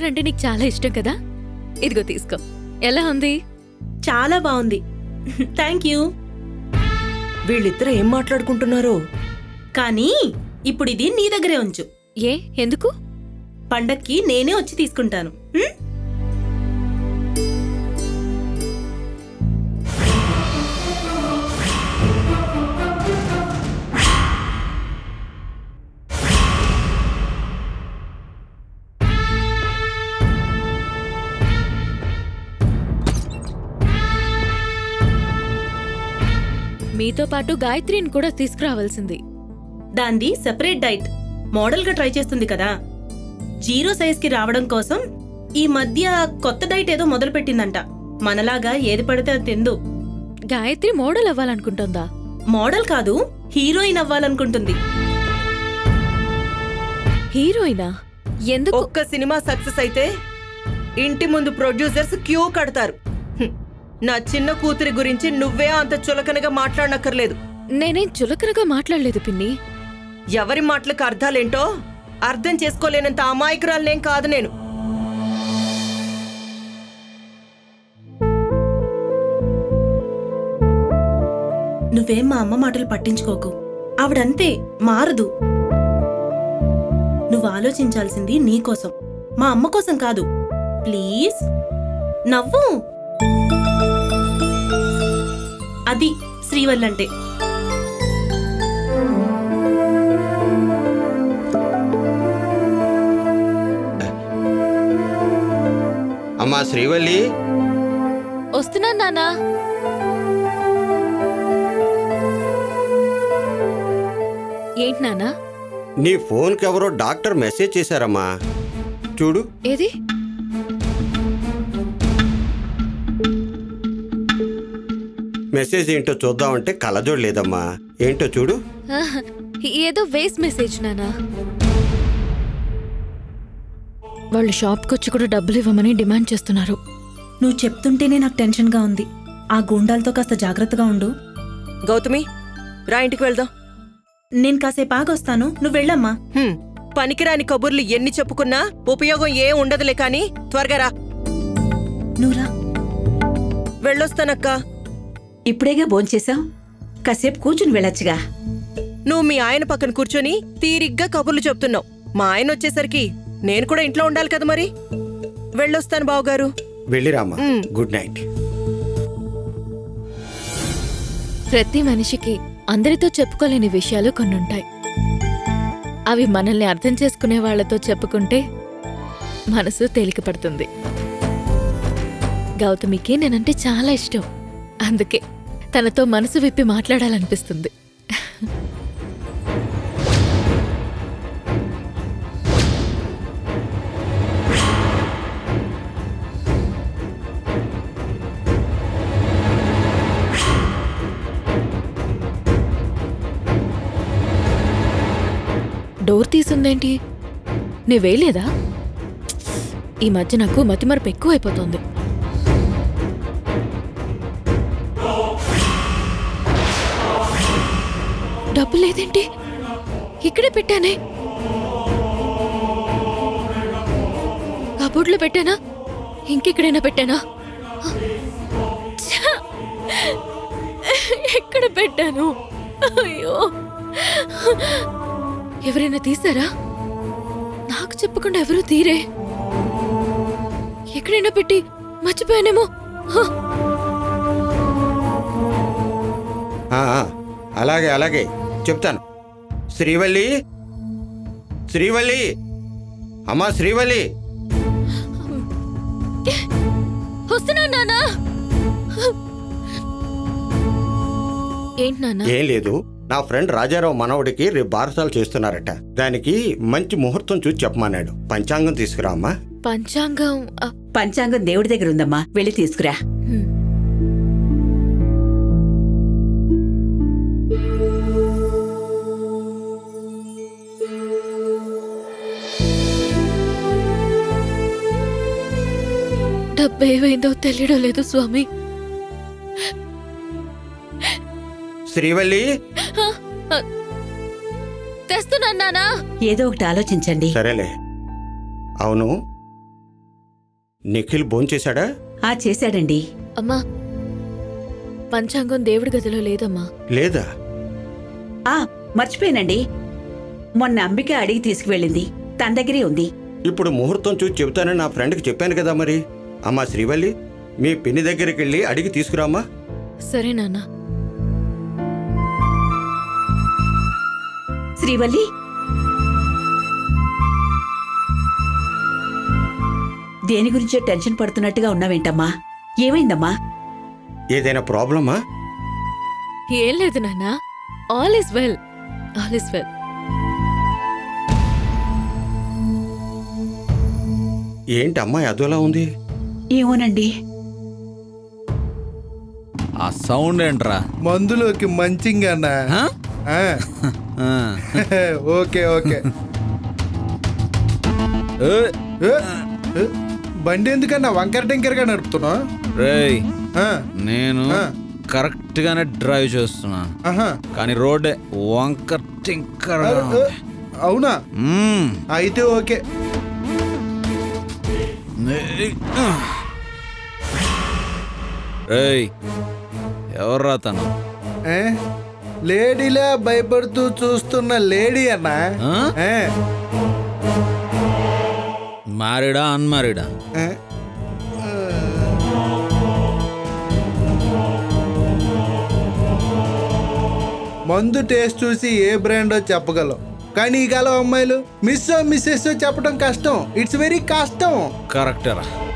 Colour అంటే నీకు చాలా ఇష్టం కదా ఇదిగో తీసుకో ఎలా ఉంది చాలా బాగుంది థ్యాంక్ యూ వీళ్ళిద్దరు ఏం మాట్లాడుకుంటున్నారో కానీ ఇప్పుడు ఇది నీ దగ్గరే ఉంచు ఏ ఎందుకు పండక్కి నేనే వచ్చి తీసుకుంటాను హ్మ్? మీతో పాటు గాయత్రిని కూడా తీసుకురావాల్సింది దాంది సెపరేట్ డైట్ మోడల్ గా ట్రై చేస్తుంది కదా జీరో సైజ్ కి రావడం కోసం ఈ మధ్య కొత్త డైట్ ఏదో మొదలు పెట్టిందంట మనలాగా ఏది పడితే అది తిందు గాయత్రి మోడల్ అవ్వాలనుకుంటోందా మోడల్ కాదు హీరోయిన్ అవ్వాలనుకుంటుంది హీరోయినా ఎందుకు ఒక్క సినిమా సక్సెస్ అయితే ఇంటి ముందు ప్రొడ్యూసర్స్ క్యూ కడతారు హ్మ్. నా చిన్న కూతురి గురించి నువ్వే అంత చులకనగా మాట్లాడనక్కర్లేదు నేనేం చులకనగా మాట్లాడలేదు పిన్ని ఎవరి మాటలకు అర్థాలేంటో అర్థం చేసుకోలేనంత అమాయకురాలనేం కాదు నేను నువ్వేం మా అమ్మ మాటలు పట్టించుకోకు ఆవిడంతే మారదు నువ్వు ఆలోచించాల్సింది నీ కోసం మా అమ్మ కోసం కాదు ప్లీజ్ నవ్వు అది శ్రీవల్లంటే అమ్మా శ్రీవల్లి వస్తున్నా నానా ఏంటి నానా నీ ఫోన్కి ఎవరో డాక్టర్ మెసేజ్ చేశారమ్మా చూడు ఏది మెసేజ్ ఏంటో చూద్దామంటే కళ్ళజోడు లేదమ్మా ఏంటో చూడు ఆహ్, ఏదో వేస్ట్ మెసేజ్ నానా వాళ్ళు షాప్కి వచ్చి కూడా డబ్బులు ఇవ్వమని డిమాండ్ చేస్తున్నారు నువ్వు చెప్తుంటేనే నాకు టెన్షన్గా ఉంది ఆ గుండాలతో కాస్త జాగ్రత్తగా ఉండు గౌతమి రా ఇంటికి వెళ్దాం నేను కాసేపు ఆగొస్తాను నువ్వు వెళ్ళమ్మా హ్మ్. పనికిరాని కబుర్లు ఎన్ని చెప్పుకున్నా ఉపయోగం ఏం ఉండదులే కాని త్వరగా రా నువ్వురా వెళ్ళొస్తానక్కా ఇప్పుడేగా భోంచేశాం కాసేపు కూర్చుని వెళ్ళొచ్చుగా నువ్వు మీ ఆయన పక్కన కూర్చొని తీరిగ్గా కబుర్లు చెప్తున్నావు మా ఆయన వచ్చేసరికి నేను కూడా ఇంట్లో ఉండాలి కదా మరి వెళ్ళొస్తాను బావగారు వెళ్ళిరామ్మా మ్. గుడ్ నైట్ ప్రతి మనిషికి అందరితో చెప్పుకోలేని విషయాలు కొన్నుంటాయి అవి మనల్ని అర్థం చేసుకునే వాళ్ళతో చెప్పుకుంటే మనసు తేలిక పడుతుంది గౌతమికి నేనంటే చాలా ఇష్టం అందుకే తనతో మనసు విప్పి మాట్లాడాలనిపిస్తుంది డోర్ తీసుందేంటి నీ వేయలేదా ఈ మధ్య నాకు మతిమరపు ఎక్కువ అయిపోతుంది డబ్బు లేదేంటి ఇక్కడే పెట్టానే కబోర్డ్లో పెట్టానా ఇంకెక్కడైనా పెట్టానా ఛ! ఎక్కడ పెట్టాను అయ్యో ఎవరైనా తీసారా నాకు చెప్పకుండా ఎవరు తీరే ఎక్కడైనా పెట్టి మర్చిపోయానేమో హ! ఆ, ఆ, అలాగే అలాగే చెప్తాను శ్రీవల్లి శ్రీవల్లి అమ్మా శ్రీవల్లి వస్తున్నా నానా ఏంటి నాన్న ఏం లేదు నా ఫ్రెండ్ రాజారావు మనవడికి రేపు బారసాలు చేస్తున్నారట దానికి మంచి ముహూర్తం చూసి చెప్పమన్నాడు పంచాంగం తీసుకురా అమ్మా పంచాంగం ఆ, పంచాంగం దేవుడి దగ్గర ఉందమ్మా వెళ్ళి తీసుకురా హ్మ్. డబ్బు ఏమైందో తెలియడం లేదు స్వామి శ్రీవల్లి ఆ, ఆ, తెస్తున్నాను నానా ఏదో ఒకటి ఆలోచించండి సరేలే అవును నిఖిల్ భోంచేశాడా ఆ చేశాడండి అమ్మా పంచాంగం దేవుడి గదిలో లేదమ్మా లేదా ఆ మర్చిపోయానండి మొన్న అంబిక అడిగి తీసుకువెళ్ళింది తన దగ్గరే ఉంది ఇప్పుడు ముహూర్తం చూసి చెబుతానని నా ఫ్రెండ్కి చెప్పాను కదా మరి అమ్మా శ్రీవల్లి మీ పిన్ని దగ్గరికి వెళ్ళి అడిగి తీసుకురామ్మా సరే నాన్న శ్రీవల్లి దేని గురించో టెన్షన్ పడుతున్నట్టుగా ఉన్నావేంటమ్మా ఏమైందమ్మా ఏదైనా ప్రాబ్లమా ఏం లేదు నాన్న all is well all is well ఏంటి అమ్మాయి అదోలా ఉంది ఏమోనండి ఆ సౌండ్ ఏంట్రా మందులోకి మంచింగన్నా హ? ఆ, ఆ. ఓకే ఓకే ఏ, ఏ, ఏ, బండి ఎందుకన్నా వంకర టింకరగా నడుపుతున్నావు రేయ్ ఆ, నేను ఆ. కరెక్ట్ గానే డ్రైవ్ చేస్తున్నాను ఆహా. కానీ రోడ్డే వంకర్ టింకర్ అరే, ఏ, అవునా అయితే ఓకే రేయ్ ఎవర్రా తను ఏ, లేడీలా భయపడుతూ చూస్తున్న లేడీ అన్నా ఆ? ఏ, మ్యారీడా అన్మ్యారీడా ఏ, మందు టేస్ట్ చూసి ఏ బ్రాండో చెప్పగలం కానీ ఈ కాలం అమ్మాయిలు మిస్ మిస్సెస్ చెప్పడం కష్టం ఇట్స్ వెరీ కష్టం కరెక్టరా